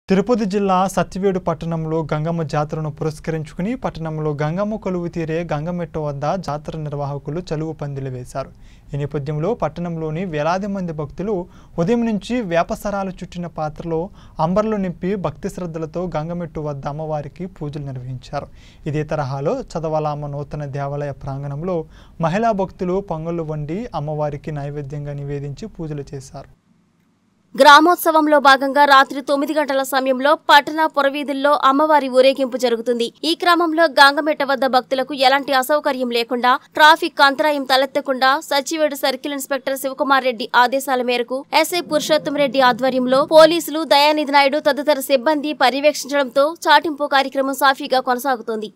తిరుపతి జిల్లా సత్యవేడు పట్టణంలో గంగమ్మ జాతరను పురస్కరించుకుని పట్టణంలో గంగమ్మ కొలువు తీరే గంగమెట్ట వద్ద జాతర నిర్వాహకులు చలువు పందిలు వేశారు ఈ నేపథ్యంలో పట్టణంలోని వేలాది మంది భక్తులు ఉదయం నుంచి వేపసరాలు చుట్టిన పాత్రలో అంబర్లు నింపి భక్తి శ్రద్ధలతో గంగమెట్టు వద్ద అమ్మవారికి పూజలు నిర్వహించారు ఇదే తరహాలో చదవలామ నూతన దేవాలయ ప్రాంగణంలో మహిళా భక్తులు పొంగళ్ళు వండి అమ్మవారికి నైవేద్యంగా నివేదించి పూజలు చేశారు గ్రామోత్సవంలో భాగంగా రాత్రి తొమ్మిది గంటల సమయంలో పట్టణ పురవీధుల్లో అమ్మవారి ఊరేగింపు జరుగుతుంది ఈ క్రమంలో గాంగమెట్ట వద్ద భక్తులకు ఎలాంటి అసౌకర్యం లేకుండా ట్రాఫిక్ అంతరాయం తలెత్తకుండా సచివేడు సర్కిల్ ఇన్స్పెక్టర్ శివకుమార్ రెడ్డి ఆదేశాల మేరకు ఎస్ఐ పురుషోత్తం రెడ్డి ఆధ్వర్యంలో పోలీసులు దయానిధి నాయుడు తదితర సిబ్బంది పర్యవేక్షించడంతో చాటింపు కార్యక్రమం సాఫీగా కొనసాగుతోంది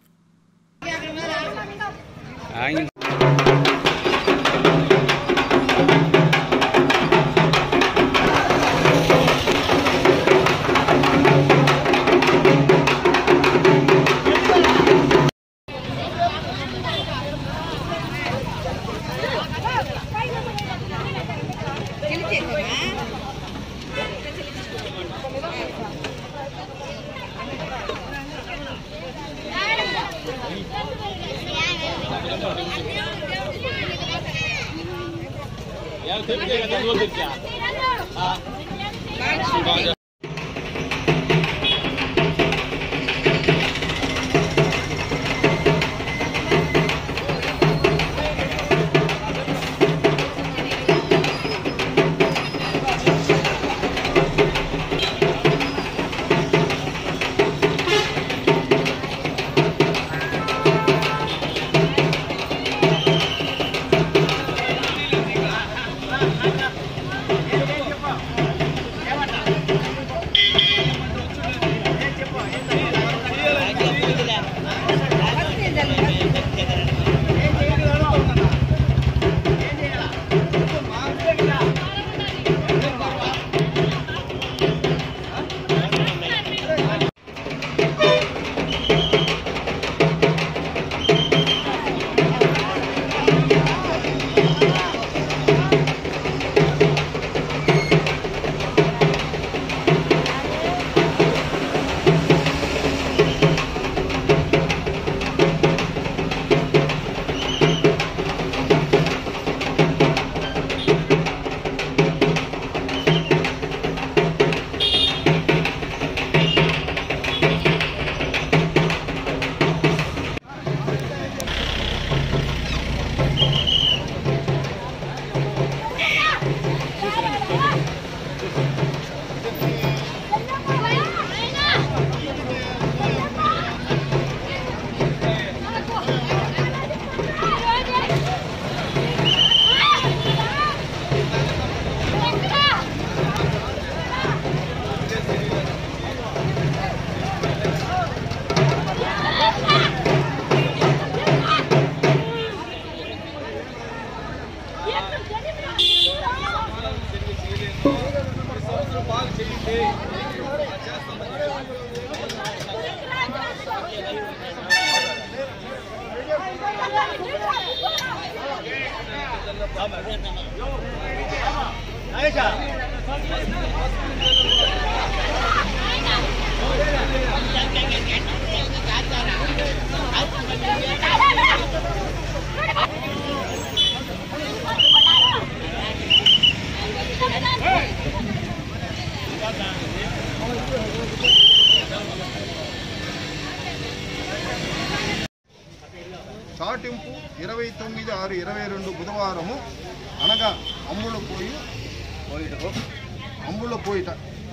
చాటింపు ఇరవై తొమ్మిది ఆరు ఇరవై రెండు బుధవారము అనగా అమ్ముల పోయి పోయిటకు అమ్ముల పోయిట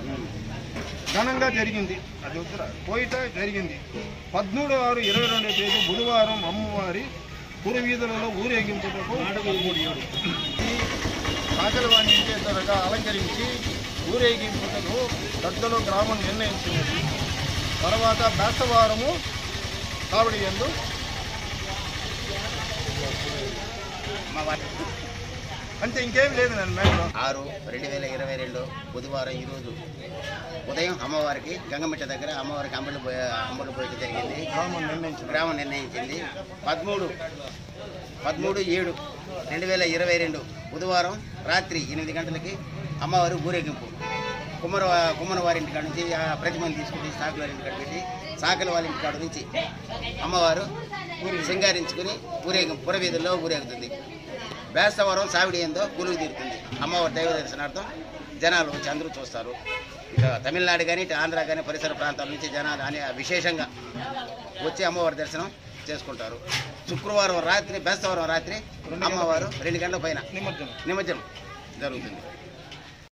ఘనంగా జరిగింది అది వద్దురా పోయిట జరిగింది పదమూడు ఆరు ఇరవై రెండో తేదీ బుధవారం అమ్మవారి పురవీధులలో ఊరేగింపుటకు కాకలవాణి ఇంటి ధరగా అలంకరించి ఊరేగింపుటకు పెద్దలు గ్రామం నిర్ణయించినది తర్వాత బేస్తవారము కావడి ఎందు అంతే ఇంకేం లేదు నన్ను మేడం ఆరు రెండు వేల ఇరవై రెండు బుధవారం ఈరోజు ఉదయం అమ్మవారికి గంగమిట్ట దగ్గర అమ్మవారికి అంబళ్ళు పోయ అంబళ్ళు పోయడం జరిగింది గ్రామం నిర్ణయించింది గ్రామం నిర్ణయించింది పదమూడు పదమూడు ఏడు రెండు వేల ఇరవై రెండు బుధవారం రాత్రి ఎనిమిది గంటలకి అమ్మవారి ఊరేగింపు కుమ్మర కుమ్మర వారి ఇంటికాడ నుంచి ఆ ప్రతిమను తీసుకుని సాకుల వారి ఇంటికాడ పెట్టి సాకల వాళ్ళ ఇంటికాడ నుంచి అమ్మవారు సింగారించుకుని ఊరేగి పురవీధుల్లో ఊరేగుతుంది బేస్తవరం సావిడి ఏందో కూలుగు తీరుతుంది అమ్మవారి దైవ దర్శనార్థం జనాలు వచ్చి అందరూ చూస్తారు ఇక తమిళనాడు కానీ ఇటు ఆంధ్ర కానీ పరిసర ప్రాంతాల నుంచి జనాలు అని విశేషంగా వచ్చి అమ్మవారి దర్శనం చేసుకుంటారు శుక్రవారం రాత్రి బేస్తవారం రాత్రి అమ్మవారు రెండు గంటల పైన నిమజ్జనం జరుగుతుంది